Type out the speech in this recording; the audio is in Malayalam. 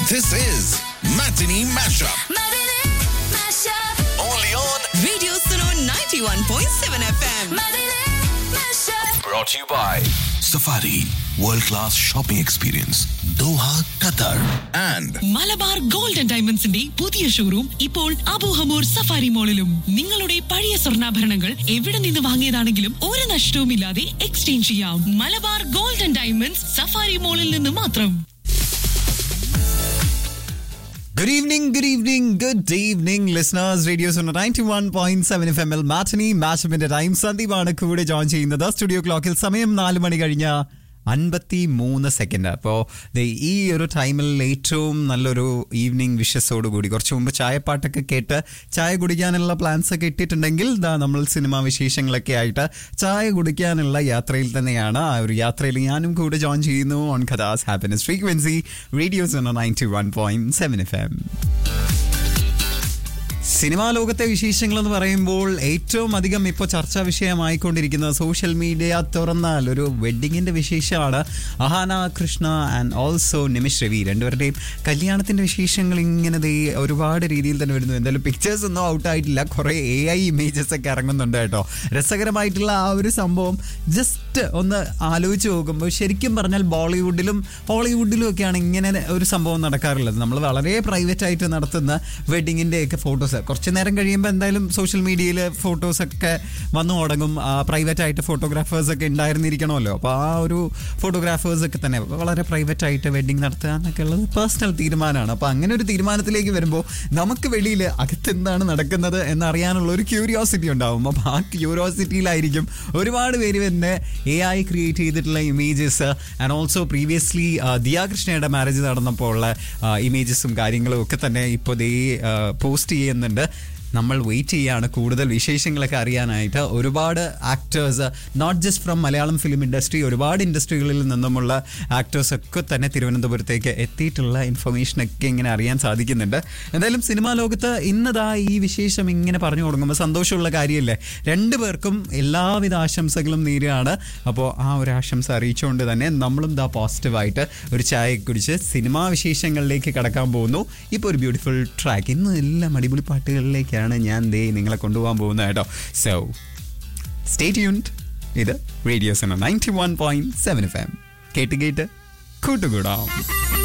This is Matinee Mashup. Matinee Mashup. Only on. Radio Suno 91.7 FM. Matinee Mashup. Brought to you by Safari World Class Shopping Experience, Doha, Qatar. And Malabar gold and ഡയമണ്ട്സിന്റെ പുതിയ ഷോറൂം ഇപ്പോൾ അബൂഹമൂർ സഫാരി മോളിലും നിങ്ങളുടെ പഴയ സ്വർണ്ണാഭരണങ്ങൾ എവിടെ നിന്ന് വാങ്ങിയതാണെങ്കിലും ഒരു നഷ്ടവുമില്ലാതെ എക്സ്ചേഞ്ച് ചെയ്യാം Malabar gold and diamonds safari മോളിൽ നിന്ന് മാത്രം Good evening, good evening, good evening, listeners. Radio Sona 91.7 FM ൽ മാറ്റനി മാച്ചപ്പിന്റെ ടൈം സന്ദീപാണ് കൂടെ ജോയിൻ ചെയ്യുന്നത് സ്റ്റുഡിയോ ക്ലോക്കിൽ സമയം നാല് മണി കഴിഞ്ഞ അൻപത്തി മൂന്ന് സെക്കൻഡ് അപ്പോൾ ഈ ഒരു ടൈമിൽ ഏറ്റവും നല്ലൊരു ഈവനിങ് വിഷസോട് കൂടി കുറച്ച് മുമ്പ് ചായപ്പാട്ടൊക്കെ കേട്ട് ചായ കുടിക്കാനുള്ള പ്ലാൻസ് ഒക്കെ ഇട്ടിട്ടുണ്ടെങ്കിൽ ദാ നമ്മൾ സിനിമാ വിശേഷങ്ങളൊക്കെ ആയിട്ട് ചായ കുടിക്കാനുള്ള യാത്രയിൽ തന്നെയാണ് ആ ഒരു യാത്രയിൽ ഞാനും കൂടെ ജോയിൻ ചെയ്യുന്നു ഓൺ കഥാസ് happiness frequency radio's ninety one point seven F M cinema ലോകത്തെ വിശേഷങ്ങൾ എന്ന് പറയുമ്പോൾ ഏറ്റവും അധികം ഇപ്പോൾ ചർച്ചാ വിഷയമായിക്കൊണ്ടിരിക്കുന്ന സോഷ്യൽ മീഡിയ തുറന്നാൽ ഒരു വെഡ്ഡിങ്ങിന്റെ വിശേഷമാണ് അഹാന കൃഷ്ണ ആൻഡ് ഓൾസോ നിമിഷ് രവി രണ്ടുപേരുടെയും കല്യാണത്തിന്റെ വിശേഷങ്ങൾ ഇങ്ങനെ ദേ ഒരുപാട് രീതിയിൽ തന്നെ വരുന്നു എന്തായാലും പിക്ചേഴ്സ് ഒന്നും ഔട്ട് ആയിട്ടില്ല കുറേ എ ഐ ഇമേജസ് ഒക്കെ ഇറങ്ങുന്നുണ്ട് കേട്ടോ രസകരമായിട്ടുള്ള ആ ഒരു സംഭവം ജസ്റ്റ് ഒന്ന് ആലോചിച്ച് നോക്കുമ്പോൾ ശരിക്കും പറഞ്ഞാൽ ബോളിവുഡിലും ഹോളിവുഡിലും ഒക്കെയാണ് ഇങ്ങനെ ഒരു സംഭവം നടക്കാറുള്ളത് നമ്മൾ വളരെ പ്രൈവറ്റ് ആയിട്ട് നടത്തുന്ന വെഡിങ്ങിന്റെ ഒക്കെ ഫോട്ടോസ് കുറച്ച് നേരം കഴിയുമ്പോൾ എന്തായാലും സോഷ്യൽ മീഡിയയിൽ ഫോട്ടോസ് ഒക്കെ വന്നു തുടങ്ങും പ്രൈവറ്റ് ആയിട്ട് ഫോട്ടോഗ്രാഫേഴ്സ് ഒക്കെ ഉണ്ടായിരുന്നിരിക്കണമല്ലോ അപ്പോൾ ആ ഒരു ഫോട്ടോഗ്രാഫേഴ്സ് ഒക്കെ തന്നെ വളരെ പ്രൈവറ്റ് ആയിട്ട് വെഡിങ് നടത്തുക എന്നൊക്കെ ഉള്ളത് പേഴ്സണൽ തീരുമാനമാണ് അപ്പോൾ അങ്ങനെ ഒരു തീരുമാനത്തിലേക്ക് വരുമ്പോൾ നമുക്ക് വെളിയിൽ അകത്ത് എന്താണ് നടക്കുന്നത് എന്നറിയാനുള്ള ഒരു ക്യൂരിയോസിറ്റി ഉണ്ടാവും അപ്പോൾ ആ ക്യൂരിയോസിറ്റിയിലായിരിക്കും ഒരുപാട് പേര് തന്നെ എ ഐ ക്രിയേറ്റ് ചെയ്തിട്ടുള്ള ഇമേജസ് ആൻഡ് ഓൾസോ പ്രീവിയസ്ലി ദിയാകൃഷ്ണയുടെ മാരേജ് നടന്നപ്പോൾ ഉള്ള ഇമേജസും കാര്യങ്ങളും ഒക്കെ തന്നെ ഇപ്പോൾ ദേ പോസ്റ്റ് ചെയ്യുന്നുണ്ട് നമ്മൾ വെയിറ്റ് ചെയ്യാണ് കൂടുതൽ വിശേഷങ്ങളൊക്കെ അറിയാനായിട്ട് ഒരുപാട് actors not just from Malayalam film industry ഒരുപാട് ഇൻഡസ്ട്രികളിൽ നിന്നുമുള്ള ആക്ടേഴ്സ് ഒക്കെ തന്നെ തിരുവനന്തപുരത്തേക്ക് എത്തിയിട്ടുള്ള ഇൻഫർമേഷനൊക്കെ ഇങ്ങനെ അറിയാൻ സാധിക്കുന്നുണ്ട് എന്തായാലും സിനിമാ ലോകത്ത് ഇന്നതാ ഈ വിശേഷം ഇങ്ങനെ പറഞ്ഞു തുടങ്ങുമ്പോൾ സന്തോഷമുള്ള കാര്യമല്ലേ രണ്ടു പേർക്കും എല്ലാവിധ ആശംസകളും നേരുകയാണ് അപ്പോൾ ആ ഒരു ആശംസ അറിയിച്ചുകൊണ്ട് തന്നെ നമ്മളും ദാ പോസിറ്റീവായിട്ട് ഒരു ചായ കുടിച്ച് സിനിമാ വിശേഷങ്ങളിലേക്ക് കടക്കാൻ പോകുന്നു ഇപ്പോൾ ഒരു ബ്യൂട്ടിഫുൾ ട്രാക്ക് ഇന്ന് എല്ലാം അടിപൊളി പാട്ടുകളിലേക്കാണ് ഞാൻ ദേ നിങ്ങളെ കൊണ്ടുപോകാൻ പോകുന്നത് കേട്ടോ സോ സ്റ്റേ ട്യൂൺഡ് ഇത് radio's ninety one point seven F M കേട്ട് കേട്ട് കൂട്ടുകൂടാം